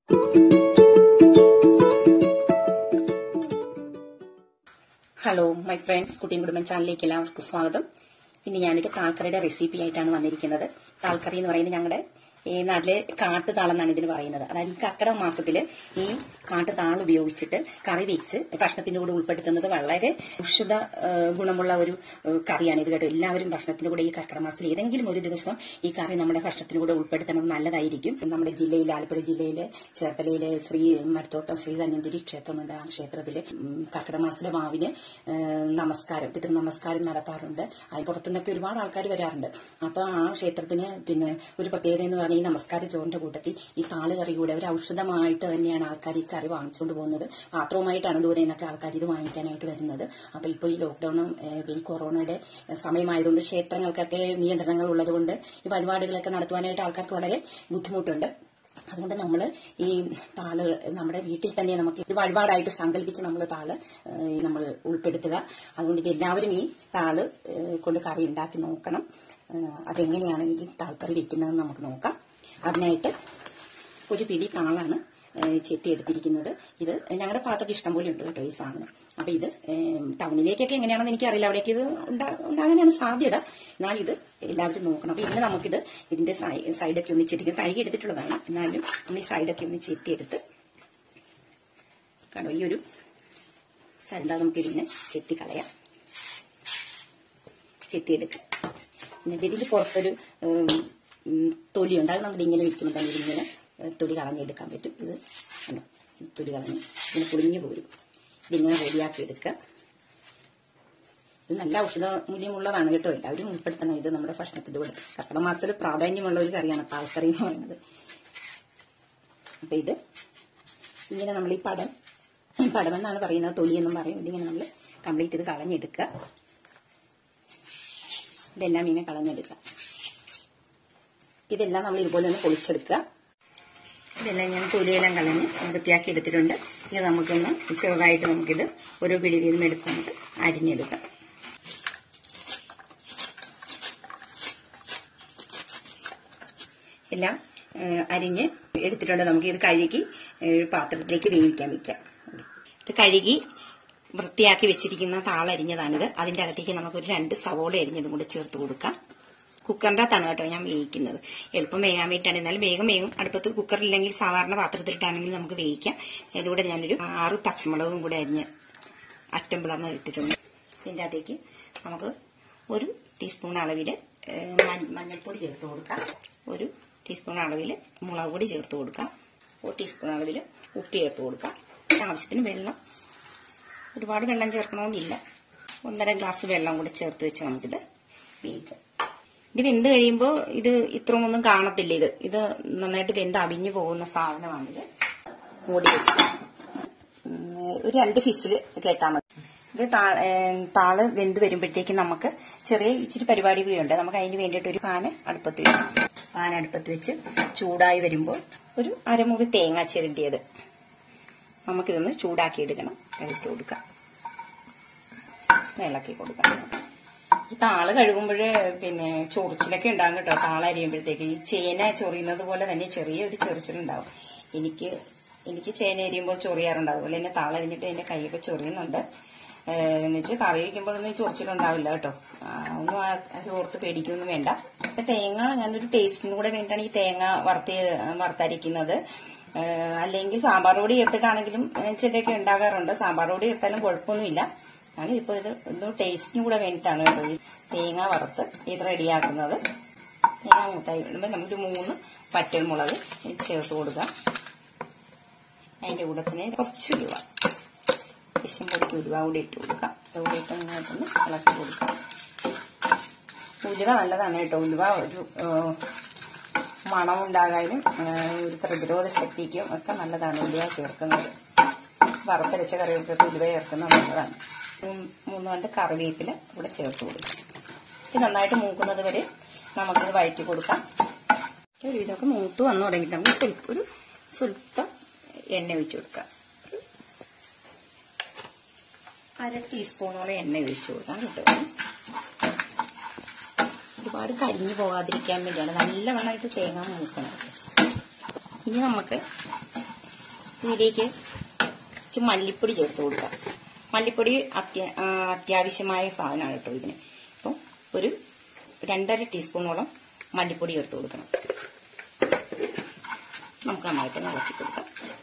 hello my friends കുട്ടിയും കുടുംബം ചാനലിലേക്ക് എല്ലാവർക്കും സ്വാഗതം ഇന്ന് ഞാനൊരു താൽക്കറിയുടെ റെസിപ്പി ആയിട്ടാണ് വന്നിരിക്കുന്നത് താൽക്കറി എന്ന് പറയുന്നത് ഞങ്ങളുടെ ഈ നാട്ടിലെ കാട്ടുതാളം എന്നാണ് ഇതിന് പറയുന്നത് അതായത് ഈ കർക്കിടക മാസത്തിൽ ഈ കാട്ടുതാൾ ഉപയോഗിച്ചിട്ട് കറി വെച്ച് ഭക്ഷണത്തിന്റെ കൂടെ ഉൾപ്പെടുത്തുന്നത് വളരെ ഔഷധ ആ, ഗുണമുള്ള ഒരു ആ, കറിയാണ് ഇത് കേട്ടോ എല്ലാവരും ഭക്ഷണത്തിന്റെ കൂടെ ഈ കർക്കിടക മാസത്തിൽ ഏതെങ്കിലും ഒരു ദിവസം ഈ കറി നമ്മുടെ ഭക്ഷണത്തിന് കൂടെ ഉൾപ്പെടുത്തണം നല്ലതായിരിക്കും നമ്മുടെ ജില്ലയിൽ ആലപ്പുഴ ജില്ലയിലെ ചേർത്തലയിലെ ശ്രീ മരത്തോട്ടം ശ്രീ ധന്വന്തിരി ക്ഷേത്രമുണ്ട് ആ ക്ഷേത്രത്തില് ഉം, കർക്കിടക മാസത്തിലെ മാവിന് ആ, നമസ്കാരം പിതൃ നമസ്കാരം നടത്താറുണ്ട് അതിന് പുറത്തുനിന്നൊക്കെ ഒരുപാട് ആൾക്കാർ വരാറുണ്ട് അപ്പൊ ആ ക്ഷേത്രത്തിന് പിന്നെ ഒരു പ്രത്യേകത എന്ന് പറഞ്ഞാൽ ഈ നമസ്കാര ചോറിന്റെ കൂട്ടത്തിൽ ഈ താള് കറി കൂടെ ഒരു ഔഷധമായിട്ട് തന്നെയാണ് ആൾക്കാർ ഈ കറി വാങ്ങിച്ചുകൊണ്ട് പോകുന്നത് പാത്രവുമായിട്ടാണ് ദൂരെ നിന്നൊക്കെ ആൾക്കാർ ഇത് വാങ്ങിക്കാനായിട്ട് വരുന്നത് അപ്പൊ ഇപ്പൊ ഈ ലോക്ക്ഡൌണും ഏഹ്, ഈ കൊറോണയുടെ സമയമായതുകൊണ്ട് ക്ഷേത്രങ്ങൾക്കൊക്കെ നിയന്ത്രണങ്ങൾ ഉള്ളതുകൊണ്ട് ഈ പരിപാടികളൊക്കെ നടത്തുവാനായിട്ട് ആൾക്കാർക്ക് വളരെ ബുദ്ധിമുട്ടുണ്ട് അതുകൊണ്ട് നമ്മൾ ഈ താള് നമ്മുടെ വീട്ടിൽ തന്നെ നമുക്ക് ഒരു വഴിപാടായിട്ട് സങ്കല്പിച്ച് നമ്മൾ താള് ഏഹ്, നമ്മൾ ഉൾപ്പെടുത്തുക അതുകൊണ്ട് ഇത് എല്ലാവരും ഈ താള് ഏഹ്, കൊണ്ട് കറി ഉണ്ടാക്കി നോക്കണം ഏഹ്, അതെങ്ങനെയാണ് ഈ താൾക്കറി വെക്കുന്നതെന്ന് നമുക്ക് നോക്കാം അതിനായിട്ട് ഒരു പിടി താളാണ് ഏഹ്, ചെത്തിയെടുത്തിരിക്കുന്നത് ഇത് ഞങ്ങളുടെ ഭാഗത്തൊക്കെ ഇഷ്ടംപോലെ ഉണ്ട് കേട്ടോ ഈ സാധനം അപ്പൊ ഇത് ഏഹ്, ടൗണിലേക്കൊക്കെ എങ്ങനെയാണെന്ന് എനിക്കറിയില്ല അവിടേക്ക് ഇത് ഉണ്ടാ- ഉണ്ടാകാനാണ് സാധ്യത എന്നാൽ ഇത് എല്ലാവരും നോക്കണം അപ്പൊ ഇന്ന് നമുക്കിത് ഇതിന്റെ സൈ- സൈഡൊക്കെ ഒന്ന് ചെത്തി ഇത് കഴുകി എടുത്തിട്ടുള്ളതാണ് എന്നാലും നമ്മൾ ഈ സൈഡൊക്കെ ഒന്ന് ചെത്തിയെടുത്ത് കണ്ടോ ഈ ഒരു സൈഡ് നമുക്ക് ഇതിനെ ചെത്തി കളയാം ചെത്തിയെടുക്കാം എന്നിട്ട് ഇതിന് പുറത്തൊരു ഉം, ഉം, തൊലിയുണ്ട് അത് നമുക്ക് ഇങ്ങനെ വെക്കുമ്പോൾ തന്നെ ഇതിങ്ങനെ ഏഹ്, തൊലി കളഞ്ഞെടുക്കാൻ പറ്റും ഇത് കണ്ടോ ഈ തൊലി കളഞ്ഞ് ഇങ്ങനെ പൊളിഞ്ഞു പോരും ഇതിങ്ങനെ റെഡിയാക്കി എടുക്കുക ഇത് നല്ല ഔഷധ മൂല്യമുള്ളതാണ് കേട്ടോ എല്ലാവരും ഉൾപ്പെടുത്തണം ഇത് നമ്മുടെ ഭക്ഷണത്തിന്റെ കൂടെ കർക്കിടക മാസത്തിൽ പ്രാധാന്യമുള്ള ഒരു കറിയാണ് താൽക്കറി എന്ന് പറയുന്നത് അപ്പൊ ഇത് ഇങ്ങനെ നമ്മൾ ഈ പടം പടം എന്നാണ് പറയുന്നത് തൊലി എന്നും പറയും ഇതിങ്ങനെ നമ്മൾ കംപ്ലീറ്റ് ഇത് കളഞ്ഞെടുക്കുക ഇതെല്ലാം ഇങ്ങനെ കളഞ്ഞെടുക്കുക ഇതെല്ലാം നമ്മൾ ഇതുപോലെ ഒന്ന് പൊളിച്ചെടുക്കുക ഇതെല്ലാം ഞാൻ തൊലിയെല്ലാം കളഞ്ഞ് വൃത്തിയാക്കി എടുത്തിട്ടുണ്ട് ഇത് നമുക്കൊന്ന് ചെറുതായിട്ട് നമുക്കിത് ഓരോ പിടി വീതം എടുക്കുന്നത് അരിഞ്ഞെടുക്കാം എല്ലാം ഏഹ്, അരിഞ്ഞ് എടുത്തിട്ടുണ്ട് നമുക്ക് ഇത് കഴുകി ഏഹ്, പാത്രത്തിലേക്ക് വേവിക്കാൻ വെക്കാം ഇത് കഴുകി വൃത്തിയാക്കി വെച്ചിരിക്കുന്ന താളരിഞ്ഞതാണിത് അതിന്റെ അകത്തേക്ക് നമുക്ക് ഒരു രണ്ട് സവോള അരിഞ്ഞതും കൂടെ ചേർത്ത് കൊടുക്കാം കുക്കറിന്റെ അകത്താണ് കേട്ടോ ഞാൻ വേവിക്കുന്നത് എളുപ്പം വേകാൻ വേണ്ടിയിട്ടാണ് എന്നാലും വേഗം വേഗം അടുപ്പത്ത് കുക്കറില്ലെങ്കിൽ സാധാരണ പാത്രത്തിലിട്ടാണെങ്കിൽ നമുക്ക് വേവിക്കാം അതിലൂടെ ഞാനൊരു ആറ് പച്ചമുളകും കൂടെ അരിഞ്ഞ് അറ്റം പിളർന്ന് ഇട്ടിട്ടുണ്ട് ഇതിന്റെ അകത്തേക്ക് നമുക്ക് ഒരു ടീസ്പൂൺ അളവിൽ മഞ്ഞൾപ്പൊടി ചേർത്ത് കൊടുക്കാം ഒരു ടീസ്പൂൺ അളവിൽ മുളക് പൊടി ചേർത്ത് കൊടുക്കാം ഒരു ടീസ്പൂൺ അളവിൽ ഉപ്പ് ചേർത്ത് കൊടുക്കാം ആവശ്യത്തിന് വെള്ളം ഒരുപാട് വെള്ളം ചേർക്കണമെന്നില്ല ഒന്നര ഗ്ലാസ് വെള്ളം കൂടി ചേർത്ത് വെച്ച് നമുക്കിത് വേവിക്കാം ഇത് വെന്ത് കഴിയുമ്പോൾ ഇത് ഇത്രയൊന്നും കാണത്തില്ല ഇത് ഇത് നന്നായിട്ട് വെന്ത് അവിഞ്ഞു പോകുന്ന സാധനമാണിത് മൂടി വെച്ച് ഉം, ഒരു രണ്ട് ഫിസിൽ കേട്ടാൽ മതി ഇത് താ- ഏം, താള് വെന്ത് വരുമ്പോഴത്തേക്ക് നമുക്ക് ചെറിയ ഇച്ചിരി പരിപാടി കൂടിയുണ്ട് നമുക്ക് അതിന് വേണ്ടിയിട്ട് ഒരു പാന് അടുപ്പത്ത് വെക്കും പാൻ അടുപ്പത്ത് വെച്ച് ചൂടായി വരുമ്പോൾ ഒരു അരമുറി തേങ്ങ ചിരണ്ടിയത് നമുക്കിതൊന്ന് ചൂടാക്കി എടുക്കണം കഴിട്ട് കൊടുക്കാം ഇളക്കി കൊടുക്കാം ഈ താള് കഴുകുമ്പോഴേ പിന്നെ ചൊറിച്ചിലൊക്കെ ഉണ്ടാകും കേട്ടോ താള അരിയുമ്പോഴത്തേക്ക് ഈ ചേന ചൊറിയുന്നത് പോലെ തന്നെ ചെറിയൊരു ചൊറിച്ചിലുണ്ടാവും എനിക്ക് എനിക്ക് ചേന അരിയുമ്പോൾ ചൊറിയാറുണ്ട് അതുപോലെ തന്നെ താള അരിഞ്ഞിട്ട് എന്റെ കൈയൊക്കെ ചൊറിയുന്നുണ്ട് ഏഹ് എന്ന് വെച്ചാൽ കറി വയ്ക്കുമ്പോഴൊന്നും ഈ ചൊറിച്ചിലുണ്ടാവില്ല കേട്ടോ ആ, ഒന്നും ആ- അത് ഓർത്ത് പേടിക്കൊന്നും വേണ്ട ഇപ്പൊ തേങ്ങ ഞാനൊരു ടേസ്റ്റിനും കൂടെ വേണ്ടിയാണ് ഈ തേങ്ങ വറുത്ത് വറുത്തരിക്കുന്നത് ഏഹ് അല്ലെങ്കിൽ സാമ്പാർ പൊടി ചേർത്തിട്ടാണെങ്കിലും ഏഹ് ചിലരൊക്കെ ഉണ്ടാകാറുണ്ട് സാമ്പാർ പൊടി ചേർത്താലും കുഴപ്പമൊന്നുമില്ല ആണ് ഇപ്പൊ ഇത് എന്തോ ടേസ്റ്റിനും കൂടെ വേണ്ടിയിട്ടാണ് കേട്ടോ ഈ തേങ്ങ വറുത്ത് ഇത് റെഡിയാക്കുന്നത് തേങ്ങ മൂത്തായി വരുമ്പോൾ നമുക്ക് മൂന്ന് പറ്റൽമുളക് ഇത് ചേർത്ത് കൊടുക്കാം അതിന്റെ കൂടെ തന്നെ കുറച്ച് ഉലുവ വിശം പൊടിക്ക് ഉലുവ കൂടി ഇട്ട് കൊടുക്കാം കൂടി ഇട്ട് നന്നായിട്ടൊന്ന് ഇളക്കി കൊടുക്കാം ഉലുവ നല്ലതാണ് കേട്ടോ ഉലുവ ഒരു ഏഹ്, മണം ഉണ്ടാകാനും ഏഹ്, ഒരു പ്രതിരോധ ശക്തിക്കും ഒക്കെ നല്ലതാണ് ഉലുവ ചേർക്കുന്നത് വറുത്തരച്ച കറികൾക്കൊക്കെ ഉലുവ ചേർക്കുന്നത് നല്ലതാണ് മൂന്ന് മൂന്ന് കണ്ട് കറിവേപ്പില ഇവിടെ ചേർത്ത് കൊടുക്കും ഇത് നന്നായിട്ട് മൂക്കുന്നത് വരെ നമുക്കിത് വഴറ്റി കൊടുക്കാം ഒരു ഇതൊക്കെ മൂത്ത് വന്നു തുടങ്ങിയിട്ട് നമുക്ക് സ്വല്പം ഒരു സ്വല്പം എണ്ണ ഒഴിച്ചു കൊടുക്കാം ഒരു അര ടീസ്പൂണോളം എണ്ണ ഒഴിച്ചു കൊടുക്കാം കേട്ടോ ഒരുപാട് കരിഞ്ഞു പോകാതിരിക്കാൻ വേണ്ടിയാണ് നല്ലവണ്ണമായിട്ട് തേങ്ങ മൂക്കണം ഇനി നമുക്ക് ഇതിലേക്ക് ഇച്ചിരി മല്ലിപ്പൊടി ചേർത്ത് കൊടുക്കാം മല്ലിപ്പൊടി അത്യ- ആ, അത്യാവശ്യമായ സാധനമാണ് കേട്ടോ ഇതിന് അപ്പം ഒരു രണ്ടര ടീസ്പൂണോളം മല്ലിപ്പൊടി ചേർത്ത് കൊടുക്കണം നമുക്ക് നന്നായിട്ട് ഒന്ന് ഇളക്കി കൊടുക്കാം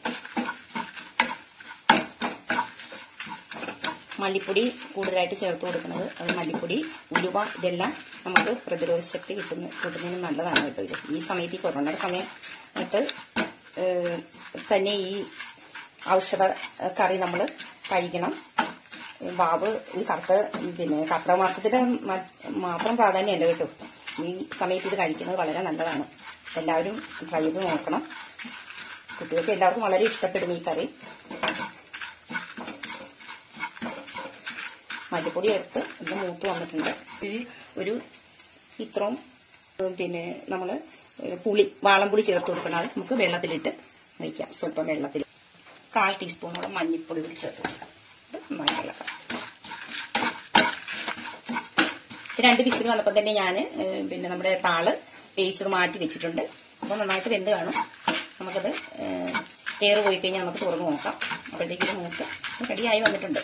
മല്ലിപ്പൊടി കൂടുതലായിട്ട് ചേർത്ത് കൊടുക്കുന്നത് അത് മല്ലിപ്പൊടി ഉലുവ ഇതെല്ലാം നമുക്ക് പ്രതിരോധ ശക്തി കിട്ടുന്ന കിട്ടുന്നതിന് നല്ലതാണ് കേട്ടോ ഇത് ഈ സമയത്ത് ഈ കൊറോണയുടെ സമയത്ത് ഏഹ്, തന്നെ ഈ ഔഷധ കറി നമ്മൾ കഴിക്കണം വാവ് ഈ കറുത്ത പിന്നെ കർക്കിടക മാസത്തിന് മ- മാത്രം പ്രാധാന്യമുണ്ട് കേട്ടോ ഈ സമയത്ത് ഇത് കഴിക്കുന്നത് വളരെ നല്ലതാണ് എല്ലാവരും ട്രൈ ചെയ്ത് നോക്കണം കുട്ടികൾക്ക് എല്ലാവർക്കും വളരെ ഇഷ്ടപ്പെടും ഈ കറി മല്ലിപ്പൊടി എടുത്ത് ഇത് മൂത്ത് വന്നിട്ടുണ്ട് ഈ ഒരു ഇത്രയും ഉം, പിന്നെ നമ്മൾ പുളി വാളംപുളി ചേർത്ത് കൊടുക്കണം അത് നമുക്ക് വെള്ളത്തിലിട്ട് വയ്ക്കാം സ്വല്പം വെള്ളത്തിൽ കാൽ ടീസ്പൂണോളം മഞ്ഞൾപ്പൊടി കൂടി ചേർത്ത് കൊടുക്കാം ഇത് നന്നായി ഇളക്കാം രണ്ട് വിസിൽ വന്നപ്പോൾ തന്നെ ഞാൻ പിന്നെ നമ്മുടെ താള് വേവിച്ചത് മാറ്റി വെച്ചിട്ടുണ്ട് അപ്പോൾ നന്നായിട്ട് വെന്ത് കാണും നമുക്കത് എയർ പോയി കഴിഞ്ഞാൽ നമുക്ക് തുറന്ന് നോക്കാം അപ്പോഴത്തേക്ക് ഇത് മൂത്ത് റെഡിയായി വന്നിട്ടുണ്ട്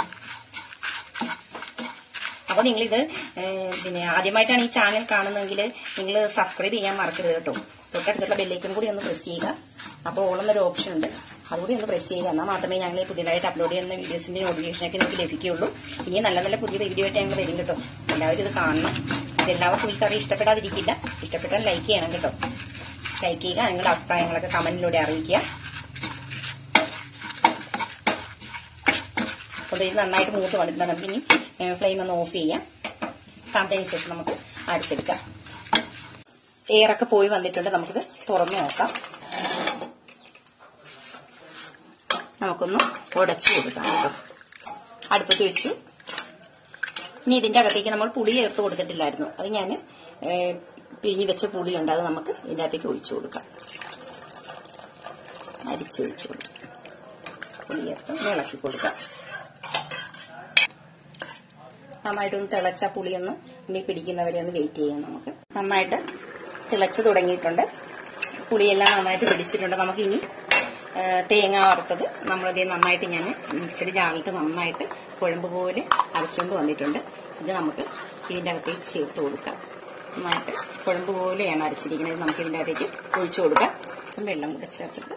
അപ്പൊ നിങ്ങളിത് ഏഹ്, പിന്നെ ആദ്യമായിട്ടാണ് ഈ ചാനൽ കാണുന്നതെങ്കിൽ നിങ്ങൾ സബ്സ്ക്രൈബ് ചെയ്യാൻ മറക്കരുത് കേട്ടോ തൊട്ടടുത്തുള്ള ബെല്ലേക്കും കൂടി ഒന്ന് പ്രസ് ചെയ്യുക അപ്പോൾ ഓളെന്നൊരു ഓപ്ഷൻ ഉണ്ട് അതുകൂടി ഒന്ന് പ്രസ് ചെയ്യുക എന്നാൽ മാത്രമേ ഞങ്ങൾ ഈ പുതിയതായിട്ട് അപ്ലോഡ് ചെയ്യുന്ന വീഡിയോസിന്റെ നോട്ടിഫിക്കേഷനൊക്കെ നിങ്ങൾക്ക് ലഭിക്കുകയുള്ളൂ ഇനി നല്ല നല്ല പുതിയ വീഡിയോ ആയിട്ട് ഞങ്ങൾ വരും കേട്ടോ എല്ലാവരും ഇത് കാണണം ഇത് എല്ലാവർക്കും ഈ കറി ഇഷ്ടപ്പെടാതിരിക്കില്ല ഇഷ്ടപ്പെട്ടാൽ ലൈക്ക് ചെയ്യണം കേട്ടോ ലൈക്ക് ചെയ്യുക നിങ്ങളുടെ അഭിപ്രായങ്ങളൊക്കെ കമന്റിലൂടെ അറിയിക്കുക അപ്പോൾ ഇത് നന്നായിട്ട് മൂത്ത് വന്നിട്ടുണ്ട് നമുക്ക് ഇനി ഫ്ലെയിം ഒന്ന് ഓഫ് ചെയ്യാം തണുത്തതിന് ശേഷം നമുക്ക് അരച്ചെടുക്കാം എയറൊക്കെ പോയി വന്നിട്ടുണ്ട് നമുക്കിത് തുറന്നു നോക്കാം നമുക്കൊന്ന് ഉടച്ചു കൊടുക്കാം കേട്ടോ അടുപ്പത്ത് വെച്ചു ഇനി ഇതിന്റെ അകത്തേക്ക് നമ്മൾ പുളി ചേർത്ത് കൊടുത്തിട്ടില്ലായിരുന്നു അത് ഞാൻ പിഴിഞ്ഞ് വെച്ച പുളിയുണ്ട് അത് നമുക്ക് ഇതിന്റെ അകത്തേക്ക് ഒഴിച്ചു കൊടുക്കാം അരിച്ചൊഴിച്ചു കൊടുക്കാം പുളി ചേർത്ത് ഒന്ന് ഇളക്കി കൊടുക്കാം നന്നായിട്ടൊന്ന് തിളച്ച പുളിയൊന്ന് ഇനി പിടിക്കുന്നവരെ ഒന്ന് വെയിറ്റ് ചെയ്യാം നമുക്ക് നന്നായിട്ട് തിളച്ച് തുടങ്ങിയിട്ടുണ്ട് പുളിയെല്ലാം നന്നായിട്ട് പിടിച്ചിട്ടുണ്ട് നമുക്ക് ഇനി ആ, തേങ്ങ വറുത്തത് നമ്മളിത് നന്നായിട്ട് ഞാൻ മിക്സഡ് ജാറിട്ട് നന്നായിട്ട് കുഴമ്പ് പോലെ അരച്ചുകൊണ്ട് വന്നിട്ടുണ്ട് ഇത് നമുക്ക് ഇതിന്റെ അകത്തേക്ക് ചേർത്ത് കൊടുക്കാം നന്നായിട്ട് കുഴമ്പ് പോലെയാണ് അരച്ചിരിക്കുന്നത് നമുക്ക് ഇതിന്റെ അകത്തേക്ക് ഒഴിച്ചു കൊടുക്കാം അപ്പം വെള്ളം കൂടെ ചേർത്തിട്ട്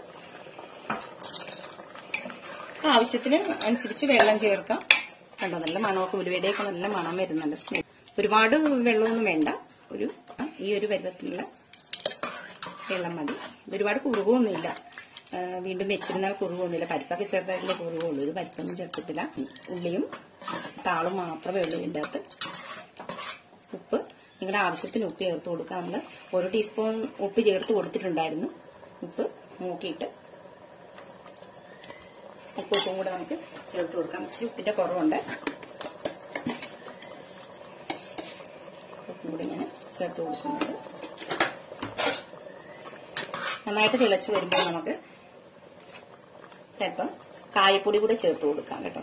ആവശ്യത്തിന് അനുസരിച്ച് വെള്ളം ചേർക്കാം കണ്ടോ നല്ല മണമൊക്കെ ഉലുവയുടെയൊക്കെ നല്ല മണം വരുന്നുണ്ട് സ്മെൽ ഒരുപാട് വെള്ളമൊന്നും വേണ്ട ഒരു ഈ ഒരു പരുവത്തിലുള്ള വെള്ളം മതി ഇത് ഒരുപാട് കുറുകൊന്നുമില്ല ആ, വീണ്ടും വെച്ചിരുന്നാൽ കുറുകൊന്നുമില്ല പരിപ്പൊക്കെ ചേർത്താലേ കുറുകുള്ളൂ ഇത് പരിപ്പൊന്നും ചേർത്തിട്ടില്ല ഉള്ളിയും താളും മാത്രമേ ഉള്ളൂ ഇതിൻ്റെ അകത്ത് ഉപ്പ് നിങ്ങളുടെ ആവശ്യത്തിന് ഉപ്പ് ചേർത്ത് കൊടുക്കുക നമ്മൾ ഒരു ടീസ്പൂൺ ഉപ്പ് ചേർത്ത് കൊടുത്തിട്ടുണ്ടായിരുന്നു ഉപ്പ് നോക്കിയിട്ട് ഉപ്പ് ഉപ്പും കൂടെ നമുക്ക് ചേർത്ത് കൊടുക്കാം ഇച്ചിരി ഉപ്പിന്റെ കുറവുണ്ട് ഉപ്പും കൂടെ ഞാൻ ചേർത്ത് കൊടുക്കുന്നുണ്ട് നന്നായിട്ട് തിളച്ച് വരുമ്പോൾ നമുക്ക് ചിലപ്പം കായപ്പൊടി കൂടെ ചേർത്ത് കൊടുക്കാം കേട്ടോ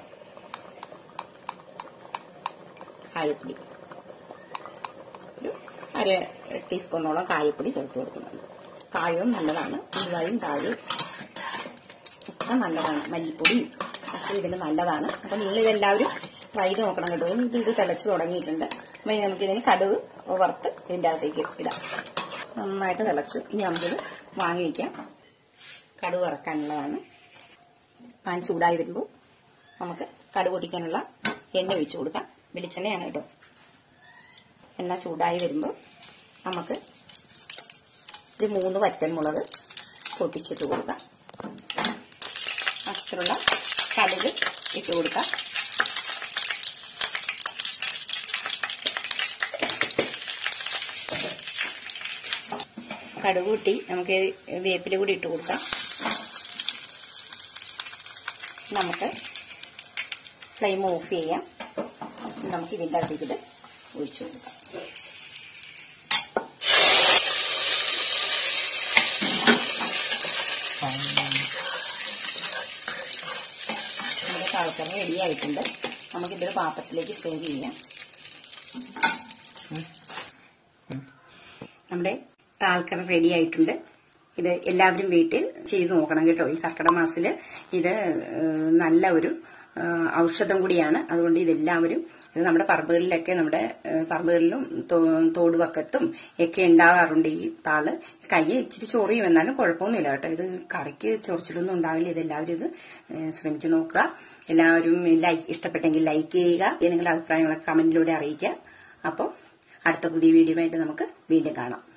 കായപ്പൊടി ഒരു അര ടീസ്പൂണോളം കായപ്പൊടി ചേർത്ത് കൊടുക്കുന്നുണ്ട് കായവും നല്ലതാണ് ഉരുവായും കായും ഒക്കെ നല്ലതാണ് മല്ലിപ്പൊടി ഒക്കെ ഇതിന് നല്ലതാണ് അപ്പൊ നിങ്ങൾ ഇതെല്ലാവരും ട്രൈ ചെയ്ത് നോക്കണം കേട്ടോ ഇനി ഇത് തിളച്ച് തുടങ്ങിയിട്ടുണ്ട് അപ്പൊ ഇനി നമുക്കിതിന് കടുക് വറുത്ത് ഇതിന്റെ അകത്തേക്ക് ഇടാം നന്നായിട്ട് തിളച്ചു ഇനി നമുക്കിത് വാങ്ങി വയ്ക്കാം കടുക് വറക്കാനുള്ളതാണ് പാൻ ചൂടായി വരുമ്പോൾ നമുക്ക് കടുക് പൊട്ടിക്കാനുള്ള എണ്ണ ഒഴിച്ചു കൊടുക്കാം വെളിച്ചെണ്ണയാണ് കേട്ടോ എണ്ണ ചൂടായി വരുമ്പോൾ നമുക്ക് ഒരു മൂന്ന് വറ്റൻമുളക് പൊട്ടിച്ചിട്ട് കൊടുക്കാം മസ്റ്റുള്ള കടുക് ഇട്ട് കൊടുക്കാം കടുക് കൂട്ടി നമുക്ക് വേപ്പില കൂടി ഇട്ട് കൊടുക്കാം നമുക്ക് ഫ്ലെയിം ഓഫ് ചെയ്യാം നമുക്ക് ഇതിൻ്റെ അകത്തേക്ക് ഇത് ഒഴിച്ചു കൊടുക്കാം നമ്മുടെ കാൽക്കറി റെഡി ആയിട്ടുണ്ട് നമുക്കിതൊരു പാത്രത്തിലേക്ക് സേവ് ചെയ്യാം നമ്മുടെ താൽക്കറി റെഡി ആയിട്ടുണ്ട് ഇത് എല്ലാവരും വീട്ടിൽ ചെയ്തു നോക്കണം കേട്ടോ ഈ കർക്കിടക മാസത്തില് ഇത് ഏഹ്, നല്ല ഒരു ഏഹ്, ഔഷധം കൂടിയാണ് അതുകൊണ്ട് ഇതെല്ലാവരും ഇത് നമ്മുടെ പറമ്പുകളിലൊക്കെ നമ്മുടെ ഏഹ്, പറമ്പുകളിലും തോ- തോടുവക്കത്തും ഒക്കെ ഉണ്ടാകാറുണ്ട് ഈ താള് കൈ ഇച്ചിരി ചൊറിയും എന്നാലും കുഴപ്പമൊന്നുമില്ല കേട്ടോ ഇത് കറിക്ക് ചൊറിച്ചിലൊന്നും ഉണ്ടാവില്ല ഇത് എല്ലാവരും ഇത് ഏഹ്, ശ്രമിച്ചു നോക്കുക എല്ലാവരും ലൈക്ക് ഇഷ്ടപ്പെട്ടെങ്കിൽ ലൈക്ക് ചെയ്യുക നിങ്ങളുടെ അഭിപ്രായങ്ങളൊക്കെ കമന്റിലൂടെ അറിയിക്കുക അപ്പോൾ അടുത്ത പുതിയ വീഡിയോ ആയിട്ട് നമുക്ക് വീണ്ടും കാണാം